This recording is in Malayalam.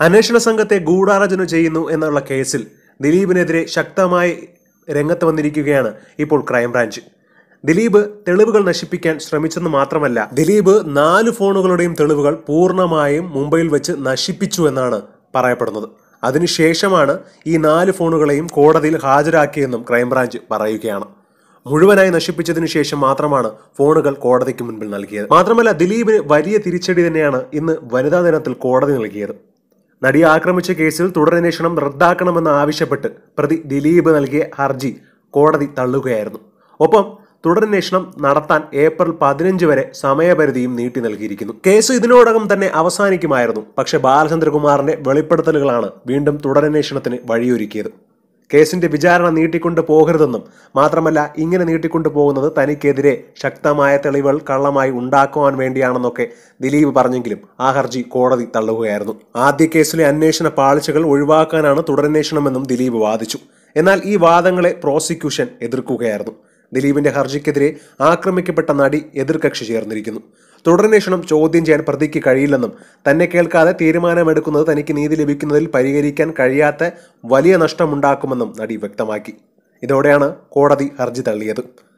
അന്വേഷണ സംഘത്തെ ഗൂഢാലോചന ചെയ്യുന്നു എന്നുള്ള കേസിൽ ദിലീപിനെതിരെ ശക്തമായി രംഗത്ത് വന്നിരിക്കുകയാണ് ഇപ്പോൾ ക്രൈംബ്രാഞ്ച് ദിലീപ് തെളിവുകൾ നശിപ്പിക്കാൻ ശ്രമിച്ചെന്ന് മാത്രമല്ല ദിലീപ് നാല് ഫോണുകളുടെയും തെളിവുകൾ പൂർണ്ണമായും മുംബൈയിൽ വെച്ച് നശിപ്പിച്ചു എന്നാണ് പറയപ്പെടുന്നത് അതിനുശേഷമാണ് ഈ നാല് ഫോണുകളെയും കോടതിയിൽ ഹാജരാക്കിയെന്നും ക്രൈംബ്രാഞ്ച് പറയുകയാണ് മുഴുവനായി നശിപ്പിച്ചതിനു ശേഷം മാത്രമാണ് ഫോണുകൾ കോടതിക്ക് മുൻപിൽ നൽകിയത് മാത്രമല്ല ദിലീപിന് വലിയ തിരിച്ചടി തന്നെയാണ് ഇന്ന് വനിതാ ദിനത്തിൽ കോടതി നൽകിയത് നടിയെ ആക്രമിച്ച കേസിൽ തുടരന്വേഷണം റദ്ദാക്കണമെന്ന് ആവശ്യപ്പെട്ട് പ്രതി ദിലീപ് നൽകിയ ഹർജി കോടതി തള്ളുകയായിരുന്നു ഒപ്പം തുടരന്വേഷണം നടത്താൻ ഏപ്രിൽ പതിനഞ്ച് വരെ സമയപരിധിയും നീട്ടി നൽകിയിരിക്കുന്നു കേസ് ഇതിനോടകം തന്നെ അവസാനിക്കുമായിരുന്നു പക്ഷെ ബാലചന്ദ്രകുമാറിന്റെ വെളിപ്പെടുത്തലുകളാണ് വീണ്ടും തുടരന്വേഷണത്തിന് വഴിയൊരുക്കിയത് കേസിന്റെ വിചാരണ നീട്ടിക്കൊണ്ടു പോകരുതെന്നും മാത്രമല്ല ഇങ്ങനെ നീട്ടിക്കൊണ്ടു പോകുന്നത് തനിക്കെതിരെ ശക്തമായ തെളിവുകൾ കള്ളമായി ഉണ്ടാക്കുവാൻ വേണ്ടിയാണെന്നൊക്കെ ദിലീപ് പറഞ്ഞെങ്കിലും ആ ഹർജി കോടതി തള്ളുകയായിരുന്നു ആദ്യ കേസിലെ അന്വേഷണ പാളിച്ചകൾ ഒഴിവാക്കാനാണ് തുടരന്വേഷണമെന്നും ദിലീപ് വാദിച്ചു എന്നാൽ ഈ വാദങ്ങളെ പ്രോസിക്യൂഷൻ എതിർക്കുകയായിരുന്നു ദിലീപിന്റെ ഹർജിക്കെതിരെ ആക്രമിക്കപ്പെട്ട നടി എതിർകക്ഷി ചേർന്നിരിക്കുന്നു തുടരന്വേഷണം ചോദ്യം ചെയ്യാൻ പ്രതിക്ക് കഴിയില്ലെന്നും തന്നെ കേൾക്കാതെ തീരുമാനമെടുക്കുന്നത് തനിക്ക് നീതി ലഭിക്കുന്നതിൽ പരിഹരിക്കാൻ കഴിയാത്ത വലിയ നഷ്ടമുണ്ടാക്കുമെന്നും നടി വ്യക്തമാക്കി ഇതോടെയാണ് കോടതി ഹർജി തള്ളിയത്